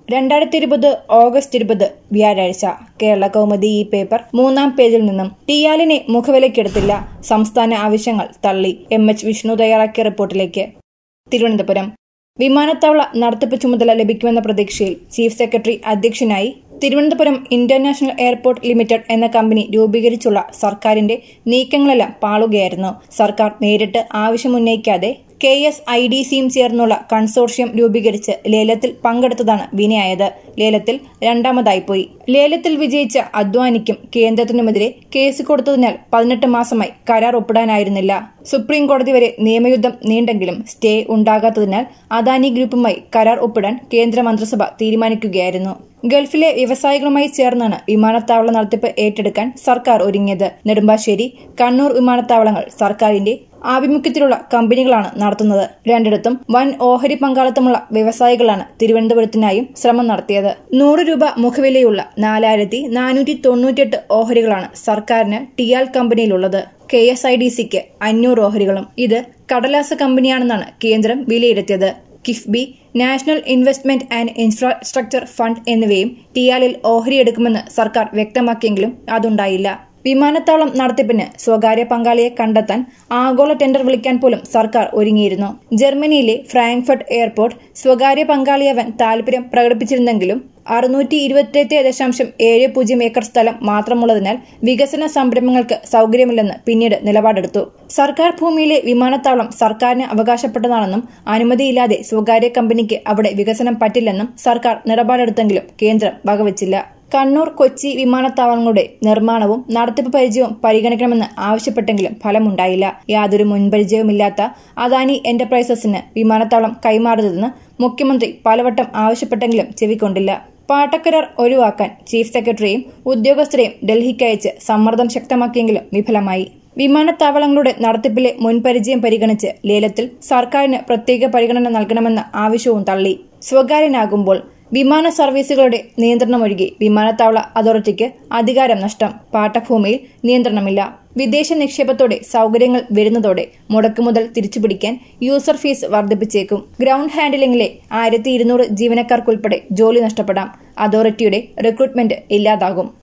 രണ്ടായിരത്തി ഇരുപത് ഓഗസ്റ്റ് ഇരുപത് വ്യാഴാഴ്ച കേരള കൗമുദി ഈ പേപ്പർ മൂന്നാം പേജിൽ നിന്നും ടിയാലിനെ മുഖവിലക്കെടുത്തില്ല സംസ്ഥാന ആവശ്യങ്ങൾ തള്ളി എം എച്ച് വിഷ്ണു തയ്യാറാക്കിയ റിപ്പോർട്ടിലേക്ക് തിരുവനന്തപുരം വിമാനത്താവള നടത്തിപ്പ് ചുമതല ലഭിക്കുമെന്ന പ്രതീക്ഷയിൽ ചീഫ് സെക്രട്ടറി അധ്യക്ഷനായി തിരുവനന്തപുരം ഇന്റർനാഷണൽ എയർപോർട്ട് ലിമിറ്റഡ് എന്ന കമ്പനി രൂപീകരിച്ചുള്ള സർക്കാരിന്റെ നീക്കങ്ങളെല്ലാം പാളുകയായിരുന്നു സർക്കാർ നേരിട്ട് ആവശ്യമുന്നയിക്കാതെ കെ എസ് ഐ ഡി സിയും ചേർന്നുള്ള കൺസോർഷ്യം രൂപീകരിച്ച് ലേലത്തിൽ പങ്കെടുത്തതാണ് വിനയായത് ലേലത്തിൽ രണ്ടാമതായി പോയി ലേലത്തിൽ വിജയിച്ച അദ്വാനിക്കും കേന്ദ്രത്തിനുമെതിരെ കേസ് കൊടുത്തതിനാൽ പതിനെട്ട് മാസമായി കരാർ ഒപ്പിടാനായിരുന്നില്ല സുപ്രീം കോടതി വരെ നിയമയുദ്ധം നീണ്ടെങ്കിലും സ്റ്റേ ഉണ്ടാകാത്തതിനാൽ അദാനി ഗ്രൂപ്പുമായി കരാർ ഒപ്പിടാൻ കേന്ദ്ര മന്ത്രിസഭ തീരുമാനിക്കുകയായിരുന്നു ഗൾഫിലെ വ്യവസായികളുമായി ചേർന്നാണ് വിമാനത്താവള നടത്തിപ്പ് ഏറ്റെടുക്കാൻ സർക്കാർ ഒരുങ്ങിയത് നെടുമ്പാശ്ശേരി കണ്ണൂർ വിമാനത്താവളങ്ങൾ സർക്കാരിന്റെ ആഭിമുഖ്യത്തിലുള്ള കമ്പനികളാണ് നടത്തുന്നത് രണ്ടിടത്തും വൻ ഓഹരി പങ്കാളിത്തമുള്ള വ്യവസായികളാണ് തിരുവനന്തപുരത്തിനായും ശ്രമം നടത്തിയത് നൂറ് രൂപ മുഖവിലയുള്ള നാലായിരത്തി നാനൂറ്റി തൊണ്ണൂറ്റിയെട്ട് ഓഹരികളാണ് സർക്കാരിന് ടിയാൽ കമ്പനിയിലുള്ളത് കെ എസ് ഐ ഡി സിക്ക് അഞ്ഞൂറ് ഓഹരികളും ഇത് കടലാസ കമ്പനിയാണെന്നാണ് കേന്ദ്രം വിലയിരുത്തിയത് KIIFB national investment and infrastructure fund എന്നിവയും ടിയാലിൽ ഓഹരിയെടുക്കുമെന്ന് സർക്കാർ വ്യക്തമാക്കിയെങ്കിലും അതുണ്ടായില്ല വിമാനത്താവളം നടത്തിപ്പിന് സ്വകാര്യ പങ്കാളിയെ കണ്ടെത്താൻ ആഗോള ടെൻഡർ വിളിക്കാൻ പോലും സർക്കാർ ഒരുങ്ങിയിരുന്നു ജർമ്മനിയിലെ ഫ്രാങ്ക്ഫർട്ട് എയർപോർട്ട് സ്വകാര്യ പങ്കാളിയാവാൻ താൽപര്യം പ്രകടിപ്പിച്ചിരുന്നെങ്കിലും അറുന്നൂറ്റി ഇരുപത്തിയെട്ട് ദശാംശം ഏഴ് പൂജ്യം ഏക്കർ സ്ഥലം മാത്രമുള്ളതിനാൽ വികസന സംരംഭങ്ങൾക്ക് സൌകര്യമില്ലെന്ന് പിന്നീട് നിലപാടെടുത്തു സർക്കാർ ഭൂമിയിലെ വിമാനത്താവളം സർക്കാരിന് അവകാശപ്പെട്ടതാണെന്നും അനുമതിയില്ലാതെ സ്വകാര്യ കമ്പനിക്ക് അവിടെ വികസനം പറ്റില്ലെന്നും സർക്കാർ നിലപാടെടുത്തെങ്കിലും കേന്ദ്രം വകവച്ചില്ല കണ്ണൂർ കൊച്ചി വിമാനത്താവളങ്ങളുടെ നിർമ്മാണവും നടത്തിപ്പ് പരിചയവും പരിഗണിക്കണമെന്ന് ആവശ്യപ്പെട്ടെങ്കിലും ഫലമുണ്ടായില്ല യാതൊരു മുൻപരിചയവുമില്ലാത്ത അദാനി എന്റർപ്രൈസസിന് വിമാനത്താവളം കൈമാറരുതെന്ന് മുഖ്യമന്ത്രി പലവട്ടം ആവശ്യപ്പെട്ടെങ്കിലും ചെവിക്കൊണ്ടില്ല പാട്ടക്കരാർ ഒഴിവാക്കാൻ ചീഫ് സെക്രട്ടറിയും ഉദ്യോഗസ്ഥരെയും ഡൽഹിക്കയച്ച് സമ്മർദ്ദം ശക്തമാക്കിയെങ്കിലും വിഫലമായി വിമാനത്താവളങ്ങളുടെ നടത്തിപ്പിലെ മുൻപരിചയം പരിഗണിച്ച് ലേലത്തിൽ സർക്കാരിന് പ്രത്യേക പരിഗണന നൽകണമെന്ന ആവശ്യവും തള്ളി സ്വകാര്യനാകുമ്പോൾ വിമാന സർവീസുകളുടെ നിയന്ത്രണമൊഴികെ വിമാനത്താവള അതോറിറ്റിക്ക് അധികാരം നഷ്ടം പാട്ടഭൂമിയിൽ നിയന്ത്രണമില്ല വിദേശ നിക്ഷേപത്തോടെ സൌകര്യങ്ങൾ വരുന്നതോടെ മുടക്കുമുതൽ തിരിച്ചുപിടിക്കാൻ യൂസർ ഫീസ് വർദ്ധിപ്പിച്ചേക്കും ഗ്രൌണ്ട് ഹാൻഡിലിംഗിലെ ആയിരത്തി ഇരുന്നൂറ് ജീവനക്കാർക്കുൾപ്പെടെ ജോലി നഷ്ടപ്പെടാം അതോറിറ്റിയുടെ റിക്രൂട്ട്മെന്റ് ഇല്ലാതാകും